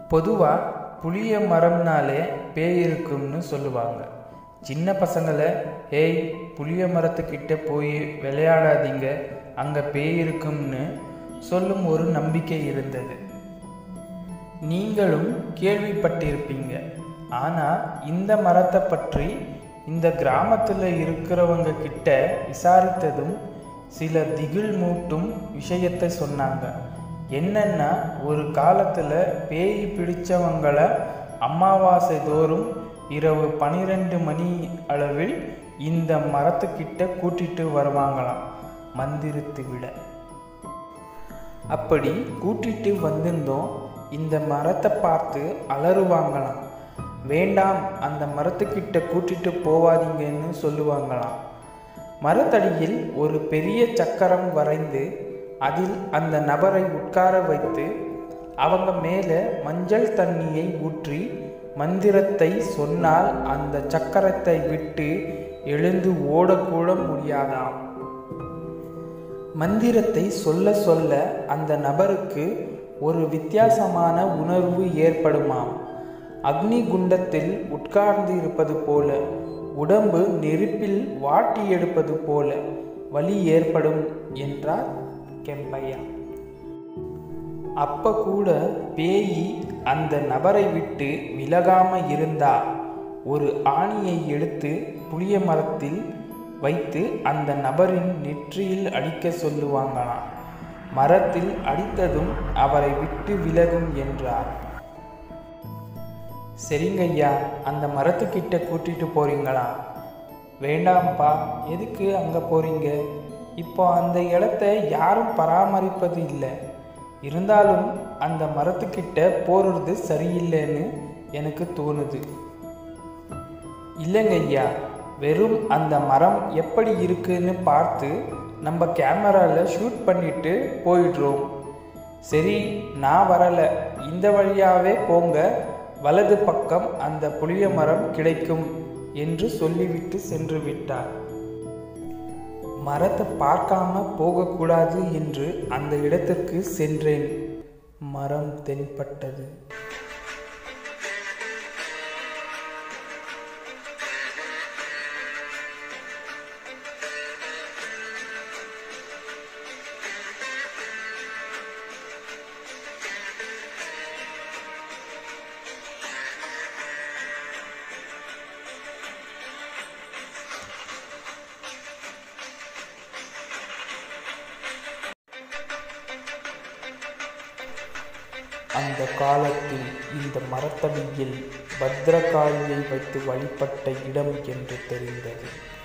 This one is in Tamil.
பொதுவாக புளிய மரம்னாலே பேய் இருக்கும்னு சொல்லுவாங்க சின்ன பசங்களை ஏய் புளிய மரத்துக்கிட்ட போய் விளையாடாதீங்க அங்கே பேய் இருக்கும்னு சொல்லும் ஒரு நம்பிக்கை இருந்தது நீங்களும் கேள்விப்பட்டிருப்பீங்க ஆனால் இந்த மரத்தை பற்றி இந்த கிராமத்தில் இருக்கிறவங்க கிட்ட விசாரித்ததும் சில திகில் மூட்டும் விஷயத்தை சொன்னாங்க என்னன்னா ஒரு காலத்தில் பேய் பிடிச்சவங்களை அமாவாசை தோறும் இரவு பனிரெண்டு மணி அளவில் இந்த மரத்துக்கிட்ட கூட்டிட்டு வருவாங்களாம் மந்திரித்து விட அப்படி கூட்டிட்டு வந்திருந்தோம் இந்த மரத்தை பார்த்து அலறுவாங்களாம் வேண்டாம் அந்த மரத்துக்கிட்ட கூட்டிட்டு போவாதீங்கன்னு சொல்லுவாங்களாம் மரத்தடியில் ஒரு பெரிய சக்கரம் வரைந்து அதில் அந்த நபரை உட்கார வைத்து அவங்க மேலே மஞ்சள் தண்ணியை ஊற்றி மந்திரத்தை சொன்னால் அந்த சக்கரத்தை விட்டு எழுந்து ஓடக்கூட முடியாதாம் மந்திரத்தை சொல்ல சொல்ல அந்த நபருக்கு ஒரு வித்தியாசமான உணர்வு ஏற்படுமாம் அக்னி குண்டத்தில் உட்கார்ந்து இருப்பது போல உடம்பு நெருப்பில் வாட்டி எடுப்பது போல வலி ஏற்படும் என்றார் கெம்பையா அப்ப கூட பேயி அந்த நபரை விட்டு விலகாம இருந்தா ஒரு ஆணியை எடுத்து புளிய மரத்தில் வைத்து அந்த நபரின் நெற்றியில் அடிக்க சொல்லுவாங்களாம் மரத்தில் அடித்ததும் அவரை விட்டு விலகும் என்றார் சரிங்கய்யா அந்த மரத்துக்கிட்ட கூட்டிட்டு போறீங்களா வேண்டாம்ப்பா எதுக்கு அங்கே போறீங்க இப்போ அந்த இடத்த யாரும் பராமரிப்பது இல்லை இருந்தாலும் அந்த மரத்துக்கிட்ட போறது சரியில்லைன்னு எனக்கு தோணுது இல்லைங்க ஐயா வெறும் அந்த மரம் எப்படி இருக்குன்னு பார்த்து நம்ம கேமராவில் ஷூட் பண்ணிட்டு போயிடுறோம் சரி நான் வரலை இந்த வழியாவே போங்க வலது பக்கம் அந்த புளிய மரம் கிடைக்கும் என்று சொல்லிவிட்டு சென்று விட்டார் மரத்தை பார்க்காம போகக்கூடாது என்று அந்த இடத்திற்கு சென்றேன் மரம் தென்பட்டது அந்த காலத்தில் இந்த மரத்தடியில் பத்ரகாளியை வைத்து வழிபட்ட இடம் என்று தெரிந்தது